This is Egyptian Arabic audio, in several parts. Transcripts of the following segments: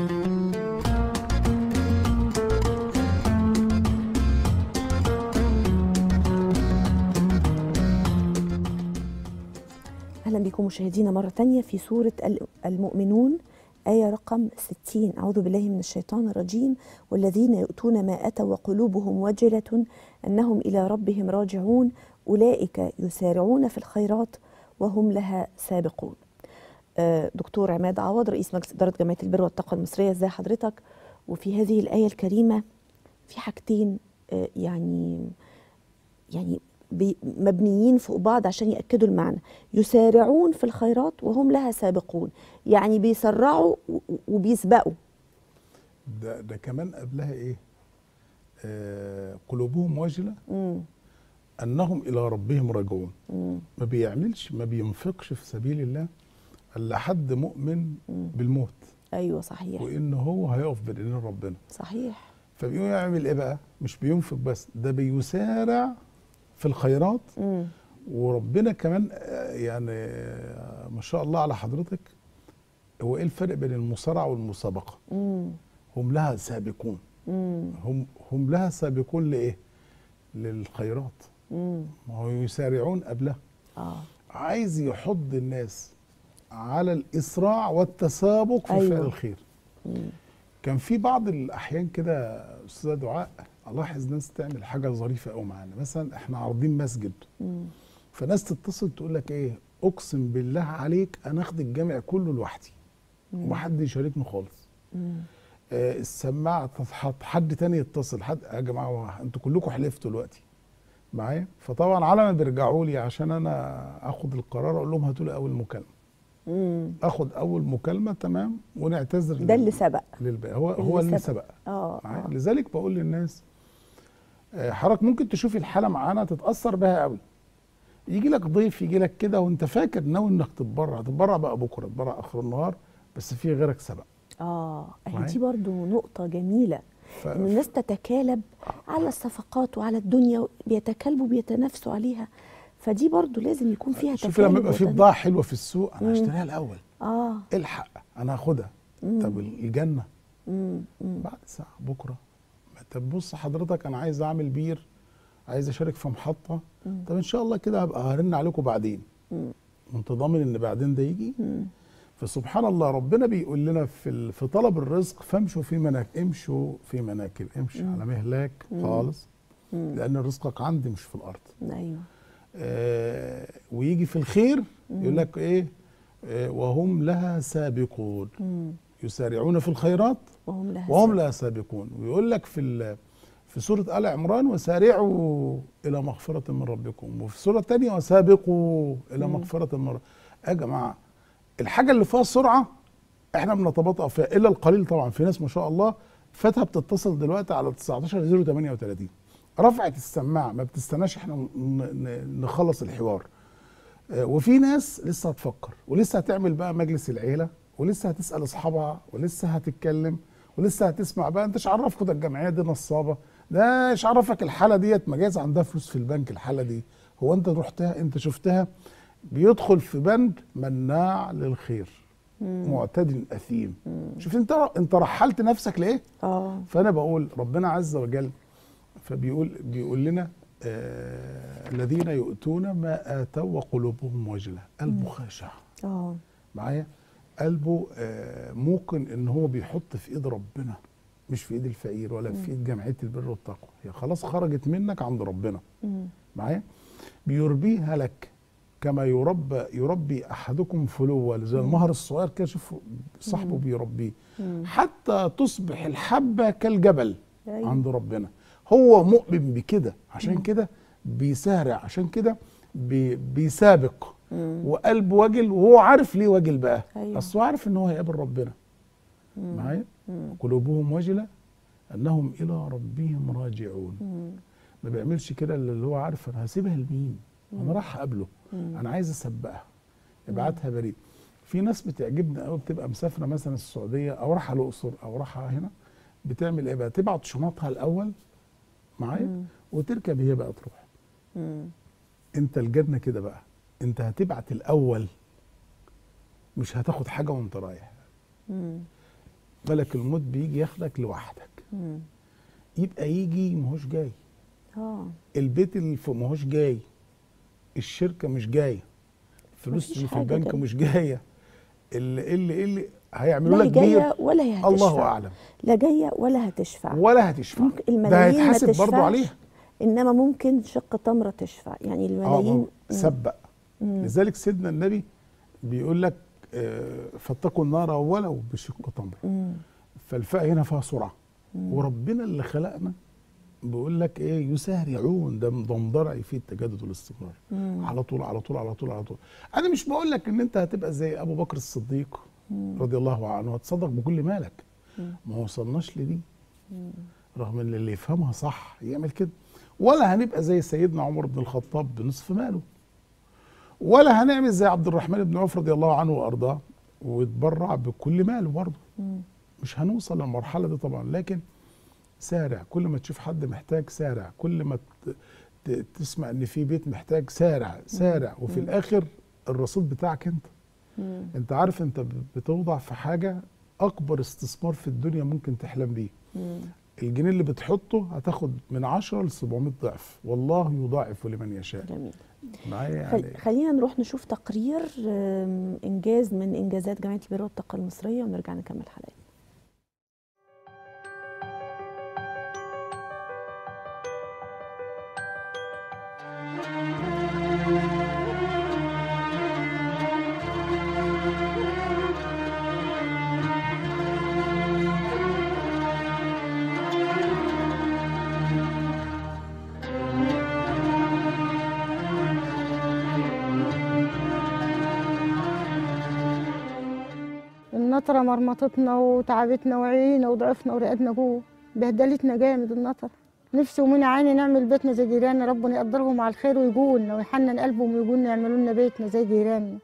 أهلا بكم مشاهدينا مرة تانية في سورة المؤمنون آية رقم 60 أعوذ بالله من الشيطان الرجيم والذين يؤتون ما أتوا وقلوبهم وجلة أنهم إلى ربهم راجعون أولئك يسارعون في الخيرات وهم لها سابقون آه، دكتور عماد عوض رئيس مجلس إدارة جمعية البر والتقوى المصرية ازي حضرتك وفي هذه الآية الكريمة في حاجتين آه، يعني يعني بي- مبنيين فوق بعض عشان يأكدوا المعنى يسارعون في الخيرات وهم لها سابقون يعني بيسرعوا و- وبيسبقوا ده ده كمان قبلها ايه آه قلوبهم وجله مم. انهم الى ربهم راجعون مم. ما بيعملش ما بينفقش في سبيل الله الا حد مؤمن بالموت أيوة صحيح وان هو هيقف بين ايدين ربنا صحيح فبيقوم يعمل ايه بقى مش بينفق بس ده بيسارع في الخيرات مم. وربنا كمان آه، يعني آه، ما شاء الله على حضرتك هو ايه الفرق بين المصارعه والمسابقه مم. هم لها سابقون مم. هم هم لها سابقون لايه للخيرات مم. ما هو يسارعون قبلها آه عايز يحض الناس على الاسراع والتسابق في أيوة. فعل الخير مم. كان في بعض الاحيان كده استاذه دعاء الاحظ ناس تعمل حاجه ظريفه قوي معانا مثلا احنا عارضين مسجد مم. فناس تتصل تقول لك ايه اقسم بالله عليك انا اخد الجامع كله لوحدي ومحد يشاركني خالص مم. آه السماعه تتحط حد تاني يتصل حد يا جماعه هو انتوا كلكم حلفتوا دلوقتي معايا فطبعا على ما بيرجعوا لي عشان انا اخد القرار اقول لهم هاتوا لي اول مكالمه مم. اخد اول مكالمه تمام ونعتذر ده اللي سبق للباقي هو اللي هو اللي سبق. سبق اه معايا؟ آه. لذلك بقول للناس آه، حضرتك ممكن تشوفي الحاله معانا تتاثر بها قوي يجي لك ضيف يجي لك كده وانت فاكر ناوي انك تتبرع تتبرع بقى بكره تتبرع اخر النهار بس في غيرك سبق اه أهي معايا؟ دي برضو نقطة جميلة ف... ان الناس تتكالب على الصفقات وعلى الدنيا بيتكالبوا بيتنافسوا عليها فدي برضو لازم يكون فيها شوفي تكالب لما يبقى في وتنا- بضاعه حلوه في السوق انا مم. هشتريها الاول اه الحق انا هاخدها مم. طب الجنه مم. مم. بعد ساعه بكره طب بص حضرتك انا عايز اعمل بير عايز اشارك في محطه مم. طب ان شاء الله كده هبقى هرن عليكم بعدين مم. وانت ضامن ان بعدين ده يجي مم. فسبحان الله ربنا بيقول لنا في ال- في طلب الرزق فامشوا في مناكب امشوا في مناكب امشي مم. على مهلاك مم. خالص مم. لان رزقك عندي مش في الارض ايوه آه ويجي في الخير يقول لك ايه آه وهم لها سابقون مم. يسارعون في الخيرات وهم لها وهم سبب. لها سابقون ويقول لك في ال- في سورة آل عمران وسارعوا إلى مغفرة من ربكم وفي سورة تانية وسابقوا إلى مم. مغفرة من ربكم يا جماعة الحاجة اللي فيها سرعة احنا بنتباطأ فيها إلا القليل طبعا في ناس ما شاء الله فاتها بتتصل دلوقتي على 19 038 رفعت السماعة ما بتستناش احنا ن- ن- نخلص الحوار آه، وفي ناس لسه هتفكر ولسه هتعمل بقى مجلس العيله ولسه هتسال اصحابها ولسه هتتكلم ولسه هتسمع بقى انت ايش عرفكوا ده الجمعيه دي نصابه ده ايش عرفك الحاله ديت ما جايز عندها فلوس في البنك الحاله دي هو انت رحتها انت شفتها بيدخل في بند مناع للخير معتد اثيم شوف انت انت رحلت نفسك لايه اه فانا بقول ربنا عز وجل فبيقول بيقول لنا آه الذين يؤتون ما اتوا وقلوبهم وجله قلبه خاشع اه معايا قلبه آه موقن ان هو بيحط في ايد ربنا مش في ايد الفقير ولا في ايد جمعيه البر والتقوى هي خلاص خرجت منك عند ربنا مم. معايا بيربيها لك كما يربى يربي احدكم فلوا زي المهر الصغير كده شوف صاحبه بيربيه مم. حتى تصبح الحبه كالجبل أيوة. عند ربنا هو مؤمن بكده عشان كده بيسارع عشان كده بي بيسابق مم. وقلبه وجل وهو عارف ليه وجل بقى أيوة. اصل هو عارف ان هو هيقابل ربنا معايا مم. قلوبهم وجله انهم الى ربهم راجعون مم. ما بيعملش كده الا اللي هو عارف انا هسيبها لمين انا راح اقابله مم. انا عايز اسبقها ابعتها بريد في ناس بتعجبني قوي بتبقى مسافره مثلا السعوديه او رايحه الاقصر او رايحه هنا بتعمل ايه بقى تبعت شنطها الاول معايا مم. وتركب هي بقى تروح مم. انت الجنه كده بقى انت هتبعت الاول مش هتاخد حاجه وانت رايح مم. ملك الموت بيجي ياخدك لوحدك مم. يبقى يجي ماهوش جاي اه البيت اللي فوق ماهوش جاي الشركه مش جايه الفلوس مفيش اللي في حاجة البنك جاية. مش جايه اللي اللي اللي هيعملوا لا هي لك بيه جايه ولا هي هتشفع الله اعلم لا جايه ولا هتشفع ولا هتشفع ممكن ده الملايين ما هيتحاسب برضه تشفعش، عليها انما ممكن شق تمره تشفع يعني اه ما الملايين هو سبق لذلك سيدنا النبي بيقول لك آه، فاتقوا النار ولو بشق تمر مم. فالفاء هنا فيها سرعه وربنا اللي خلقنا بيقول لك ايه يسارعون ده ده مضارع في التجدد والاستمرار مم. على طول على طول على طول على طول انا مش بقول لك ان انت هتبقى زي ابو بكر الصديق رضي الله عنه هتصدق بكل مالك ما وصلناش لدي رغم ان اللي يفهمها صح يعمل كده ولا هنبقى زي سيدنا عمر بن الخطاب بنصف ماله ولا هنعمل زي عبد الرحمن بن عوف رضي الله عنه وارضاه ويتبرع بكل ماله برضه مم. مش هنوصل للمرحله دي طبعا لكن سارع كل ما تشوف حد محتاج سارع كل ما ت- ت- تسمع ان في بيت محتاج سارع سارع وفي الاخر الرصيد بتاعك انت مم. انت عارف انت ب- بتوضع في حاجه اكبر استثمار في الدنيا ممكن تحلم بيه مم. الجنيه اللي بتحطه هتاخد من 10 ل 700 ضعف والله يضاعف لمن يشاء جميل معايا خل... يعني خلينا نروح نشوف تقرير آم، انجاز من انجازات جمعيه البر والطاقه المصريه ونرجع نكمل حلقتنا النطرة مرمطتنا وتعبتنا وعينا وضعفنا ورقدنا جوه بهدلتنا جامد النطرة نفسي ومن عيني نعمل بيتنا زي جيراننا ربنا يقدرهم على الخير ويجولنا ويحنن قلبهم ويجولنا يعملوا لنا بيتنا زي جيراننا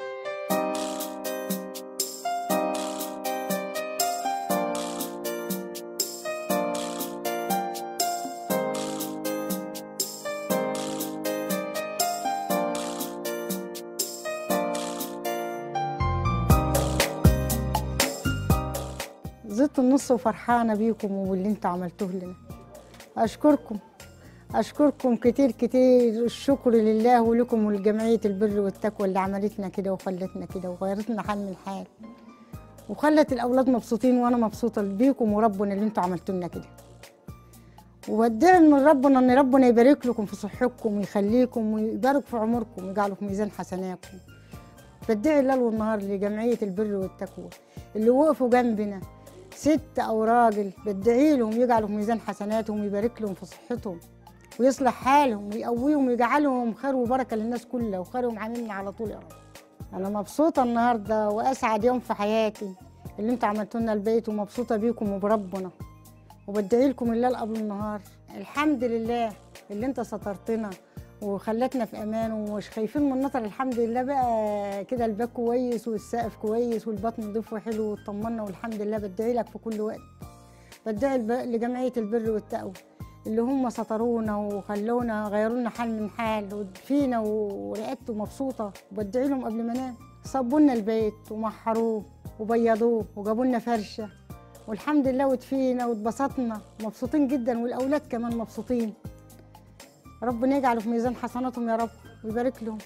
زدت النص وفرحانة بيكم وباللي انتوا عملتوه لنا أشكركم أشكركم كتير كتير الشكر لله ولكم ولجمعية البر والتقوى اللي عملتنا كده وخلتنا كده وغيرتنا حال من حال وخلت الأولاد مبسوطين وأنا مبسوطة بيكم وربنا اللي انتوا عملتوا لنا كده وبدعي من ربنا ان ربنا يبارك لكم في صحتكم ويخليكم ويبارك في عمركم ويجعله في ميزان حسناتكم بدعي الليل والنهار لجمعية البر والتقوى اللي وقفوا جنبنا ست أو راجل بدعي لهم يجعلوا في ميزان حسناتهم ويبارك لهم في صحتهم ويصلح حالهم ويقويهم ويجعلهم خير وبركة للناس كلها وخيرهم عاملنا على طول يا رب أنا مبسوطة النهاردة وأسعد يوم في حياتي اللي انتوا عملتوا لنا البيت ومبسوطة بيكم وبربنا وبدعي لكم الليل قبل النهار الحمد لله اللي انت سترتنا وخلتنا في امان ومش خايفين من النطر الحمد لله بقى كده الباك كويس والسقف كويس والبطن نضيف وحلو واطمنا والحمد لله بدعي لك في كل وقت بدعي الب- لجمعيه البر والتقوى اللي هم سترونا وخلونا غيروا لنا حال من حال ودفينا ورقدت مبسوطه وبدعي لهم قبل ما انام صبوا لنا البيت ومحروه وبيضوه وجابوا لنا فرشه والحمد لله ودفينا واتبسطنا مبسوطين جدا والاولاد كمان مبسوطين ربنا يجعله في ميزان حسناتهم يا رب ويبارك لهم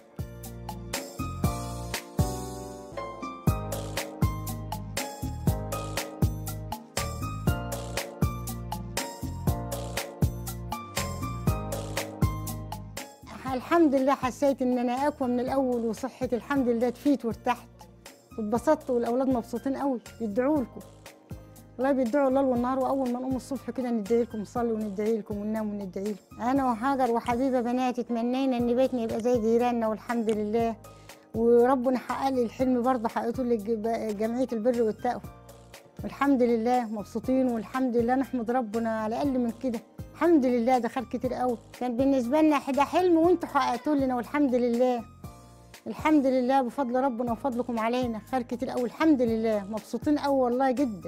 الحمد لله حسيت ان انا اقوى من الاول وصحتي الحمد لله تفيت وارتحت واتبسطت والاولاد مبسوطين قوي بيدعوا لكم والله بيدعوا الليل والنهار واول ما نقوم الصبح كده ندعي لكم نصلي وندعي لكم وننام وندعي لكم انا وهاجر وحبيبه بناتي تمنينا ان بيتنا يبقى زي جيراننا والحمد لله وربنا حقق لي الحلم برضه حققته لي الج- جمعيه البر والتقوى والحمد لله مبسوطين والحمد لله نحمد ربنا على اقل من كده الحمد لله ده خير كتير قوي كان بالنسبه لنا ده حلم وانتوا حققتوه لنا والحمد لله الحمد لله بفضل ربنا وفضلكم علينا خير كتير قوي الحمد لله مبسوطين قوي والله جدا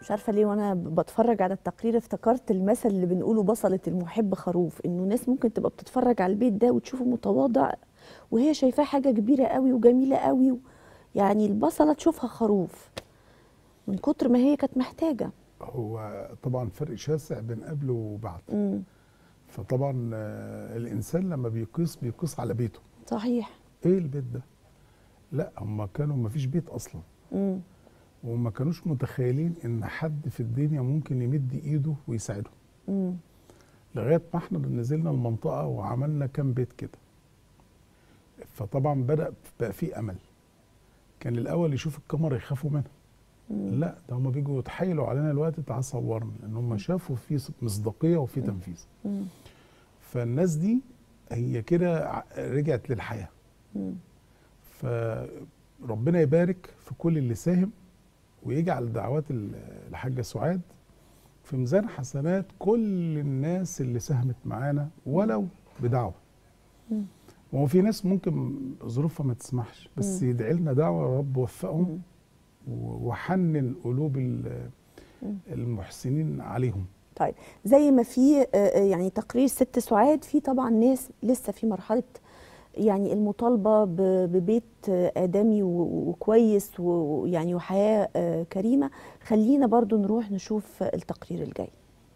مش عارفه ليه وانا ب- بتفرج على التقرير افتكرت المثل اللي بنقوله بصله المحب خروف انه ناس ممكن تبقى بتتفرج على البيت ده وتشوفه متواضع وهي شايفاه حاجه كبيره قوي وجميله قوي و... يعني البصله تشوفها خروف من كتر ما هي كانت محتاجه هو طبعا فرق شاسع بين قبل وبعد امم فطبعا آه، الانسان لما بيقيس بيقيس على بيته صحيح ايه البيت ده لا هم كانوا ما فيش بيت اصلا امم وما كانوش متخيلين ان حد في الدنيا ممكن يمد ايده ويساعدهم امم لغايه ما احنا نزلنا المنطقه وعملنا كام بيت كده فطبعا بدا بقى في امل كان الاول يشوف الكاميرا يخافوا منها لا ده هم بيجوا يتحايلوا علينا الوقت تعال صورنا لان هم شافوا في مصداقيه وفي تنفيذ مم. فالناس دي هي كده ع- رجعت للحياه مم. فربنا يبارك في كل اللي ساهم ويجعل دعوات ال- الحاجه سعاد في ميزان حسنات كل الناس اللي ساهمت معانا ولو بدعوه مم. وهو في ناس ممكن ظروفها ما تسمحش بس يدعي لنا دعوه يا رب وفقهم و- وحنن قلوب ال- المحسنين عليهم طيب زي ما في آه، آه، يعني تقرير ست سعاد في طبعا ناس لسه في مرحله يعني المطالبه ب- ببيت آه، ادمي و- وكويس ويعني وحياه آه، كريمه خلينا برضو نروح نشوف التقرير الجاي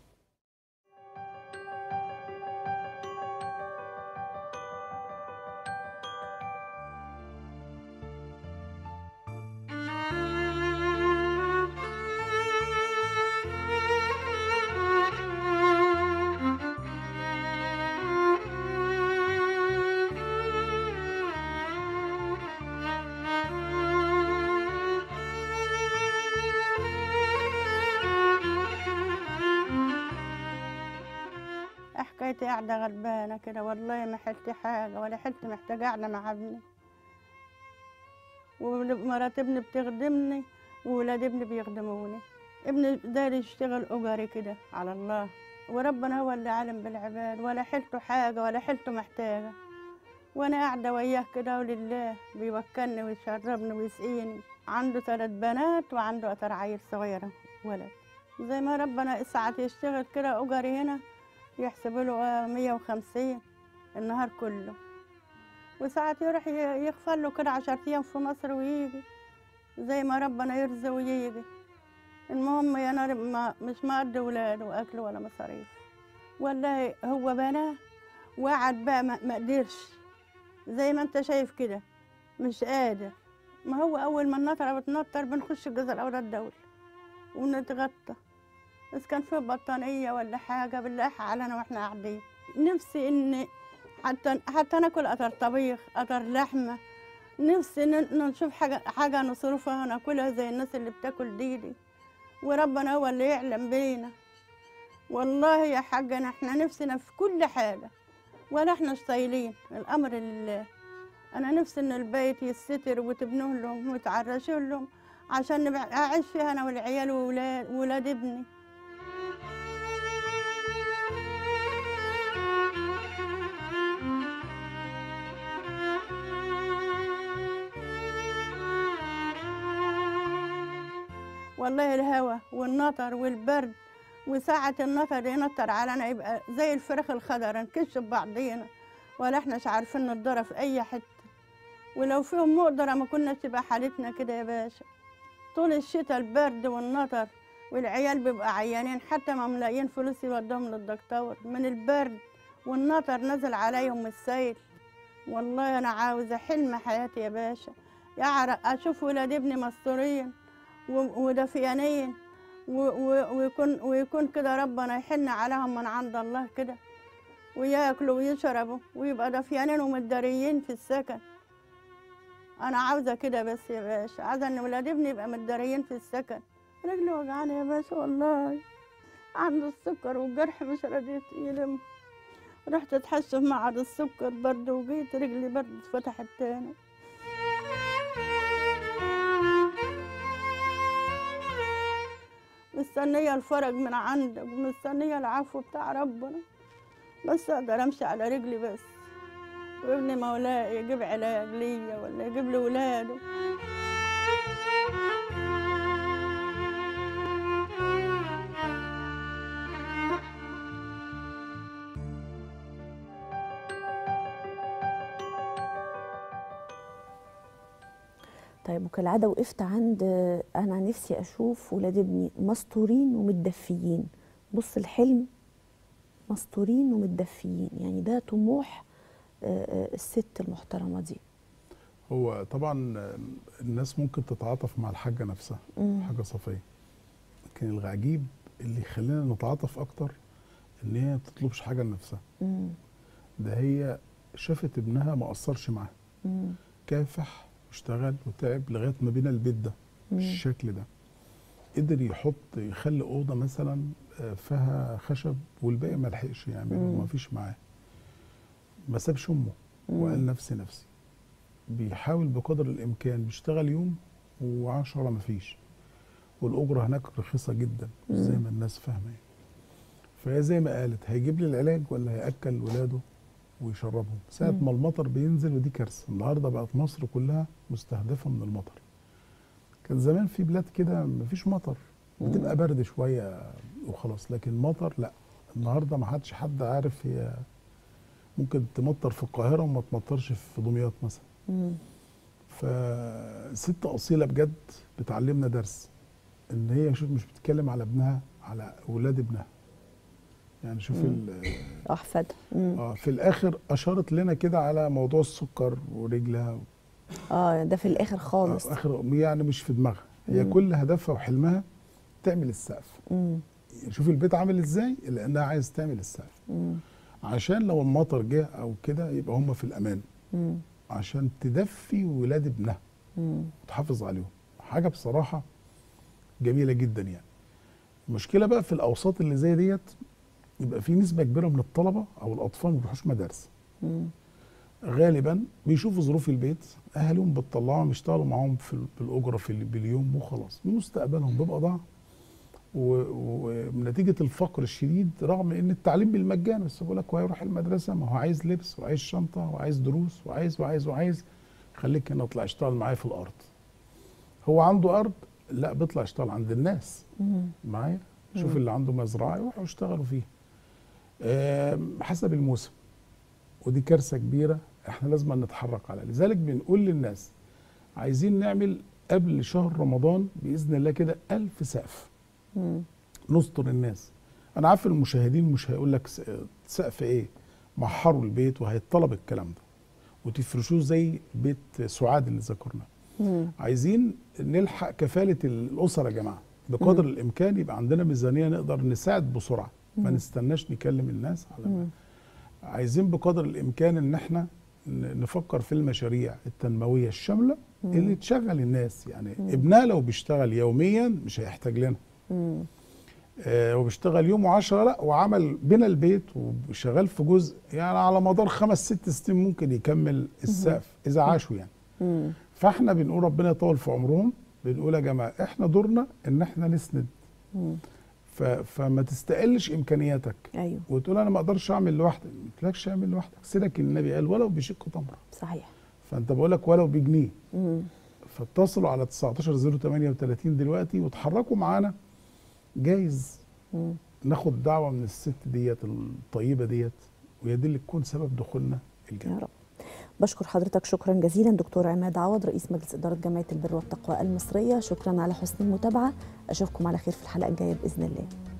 حكايتي قاعدة غلبانة كده والله ما حلت حاجة ولا حلت محتاجة قاعدة مع ابني ومرات ابني بتخدمني وولاد ابني بيخدموني ابني داير يشتغل أجري كده على الله وربنا هو اللي عالم بالعباد ولا حلته حاجة ولا حلته محتاجة وأنا قاعدة وياه كده ولله بيوكلني ويشربني ويسقيني عنده ثلاث بنات وعنده أتر عيل صغيرة ولد زي ما ربنا ساعات يشتغل كده أجري هنا يحسب له مية وخمسين النهار كله وساعات يروح ي- يغفر له كده عشر أيام في مصر ويجي زي ما ربنا يرزق ويجي المهم يا نار ما مش مقضي ولاده وأكل ولا مصاريف والله هو بناه وقعد بقى ما ما قدرش زي ما انت شايف كده مش قادر ما هو أول ما النطرة بتنطر بنخش الجزء الأول الدولة ونتغطى بس كان في بطانية ولا حاجة بالله علينا واحنا قاعدين نفسي ان حتى حتى ناكل قطر طبيخ قطر لحمة نفسي ن- نشوف حاجة حاجة نصرفها ناكلها زي الناس اللي بتاكل دي دي وربنا هو اللي يعلم بينا والله يا حاجنا احنا نفسنا في كل حاجة ولا احنا طايلين الأمر لله أنا نفسي إن البيت يستتر وتبنوه لهم وتعرشوا لهم عشان نبقى أعيش فيها أنا والعيال وولاد ولاد ابني والله الهوا والنطر والبرد وساعة النطر ينطر علينا يبقى زي الفراخ الخضرا نكش ببعضينا ولا احناش عارفين نتضرب في أي حتة ولو فيهم مقدرة ما كناش تبقى حالتنا كده يا باشا طول الشتاء البرد والنطر والعيال بيبقى عيانين حتى ما ملاقيين فلوس يودوهم للدكتور من البرد والنطر نزل عليهم من السيل والله أنا عاوزة حلم حياتي يا باشا يعرق أشوف ولاد ابني مستورين و- ودفيانين و- و- ويكون ويكون كده ربنا يحن عليهم من عند الله كده وياكلوا ويشربوا ويبقى دفيانين ومتداريين في السكن انا عاوزه كده بس يا باشا عاوزه ان ولاد ابني يبقى متداريين في السكن رجلي وجعاني يا باشا والله عنده السكر والجرح مش راضي يلم رحت اتحشى في معهد السكر برد وجيت رجلي برد اتفتحت تاني مستنية الفرج من عندك ومستنية العفو بتاع ربنا بس اقدر امشي على رجلي بس وابني مولاي يجيب علاج ليا ولا يجيب لي ولاده طيب وكالعاده وقفت عند انا نفسي اشوف ولاد ابني مستورين ومتدفيين بص الحلم مستورين ومتدفيين يعني ده طموح آه، آه، الست المحترمه دي هو طبعا الناس ممكن تتعاطف مع الحاجه نفسها مم. حاجه صفيه لكن العجيب اللي يخلينا نتعاطف اكتر ان هي ما بتطلبش حاجه لنفسها مم. ده هي شافت ابنها ما قصرش معاها مم. كافح واشتغل وتعب لغايه ما بينا البيت ده مم. بالشكل ده قدر يحط يخلي اوضه مثلا آه، فيها خشب والباقي ما لحقش يعمله مم. ما فيش معاه ما سابش امه مم. وقال نفسي نفسي بيحاول بقدر الامكان بيشتغل يوم وعشرة ما فيش والاجره هناك رخيصه جدا مش زي ما الناس فاهمه يعني. فهي زي ما قالت هيجيب لي العلاج ولا هياكل ولاده ويشربهم ساعه مم. ما المطر بينزل ودي كارثه النهارده بقت مصر كلها مستهدفه من المطر كان زمان في بلاد كده مفيش مطر بتبقى برد شويه وخلاص لكن مطر لا النهارده ما حدش حد عارف هي ممكن تمطر في القاهره وما تمطرش في دمياط مثلا مم. فست اصيله بجد بتعلمنا درس ان هي شوف مش بتتكلم على ابنها على اولاد ابنها يعني شوف ال- احفاد مم. اه في الاخر اشارت لنا كده على موضوع السكر ورجلها اه ده في الاخر خالص آه اخر يعني مش في دماغها هي مم. كل هدفها وحلمها تعمل السقف مم. شوف البيت عامل ازاي لانها عايز تعمل السقف مم. عشان لو المطر جه او كده يبقى هم في الامان مم. عشان تدفي ولاد ابنها مم. وتحافظ عليهم حاجه بصراحه جميله جدا يعني المشكله بقى في الاوساط اللي زي ديت يبقى في نسبه كبيره من الطلبه او الاطفال ما بيروحوش مدارس مم. غالبا بيشوفوا ظروف البيت اهاليهم بتطلعهم يشتغلوا معاهم في ال- بالاجره في ال- باليوم وخلاص مستقبلهم بيبقى ضاع و- ونتيجه الفقر الشديد رغم ان التعليم بالمجان بس بقول لك هو هيروح المدرسه ما هو عايز لبس وعايز شنطه وعايز دروس وعايز وعايز وعايز خليك هنا اطلع اشتغل معايا في الارض هو عنده ارض لا بيطلع يشتغل عند الناس مم. معايا شوف مم. اللي عنده مزرعه يروحوا يشتغلوا فيه آم، حسب الموسم ودي كارثه كبيره احنا لازم نتحرك عليها لذلك بنقول للناس عايزين نعمل قبل شهر رمضان باذن الله كده ألف سقف مم. نستر الناس انا عارف المشاهدين مش هيقول لك س- سقف ايه محروا البيت وهيطلب الكلام ده وتفرشوه زي بيت سعاد اللي ذكرناه مم. عايزين نلحق كفاله الاسر يا جماعه بقدر الامكان يبقى عندنا ميزانيه نقدر نساعد بسرعه ما مم. نستناش نكلم الناس على ما مم. عايزين بقدر الامكان ان احنا ن- نفكر في المشاريع التنمويه الشامله مم. اللي تشغل الناس يعني مم. ابنها لو بيشتغل يوميا مش هيحتاج لنا مم. آه وبيشتغل يوم وعشرة لا وعمل بنا البيت وشغال في جزء يعني على مدار خمس ست سنين ممكن يكمل السقف اذا عاشوا يعني مم. فاحنا بنقول ربنا يطول في عمرهم بنقول يا جماعه احنا دورنا ان احنا نسند مم. ف... فما تستقلش امكانياتك ايوه وتقول انا ما اقدرش اعمل لوحدي ما قلتلكش اعمل لوحدك سيدك النبي قال ولو بشق تمره صحيح فانت بقول لك ولو بجنيه مم. فاتصلوا على 19038 دلوقتي وتحركوا معانا جايز مم. ناخد دعوه من الست ديت الطيبه ديت وهي دي اللي تكون سبب دخولنا الجنه يا رب بشكر حضرتك شكرا جزيلا دكتور عماد عوض رئيس مجلس إدارة جمعية البر والتقوى المصرية شكرا على حسن المتابعة أشوفكم على خير في الحلقة الجاية بإذن الله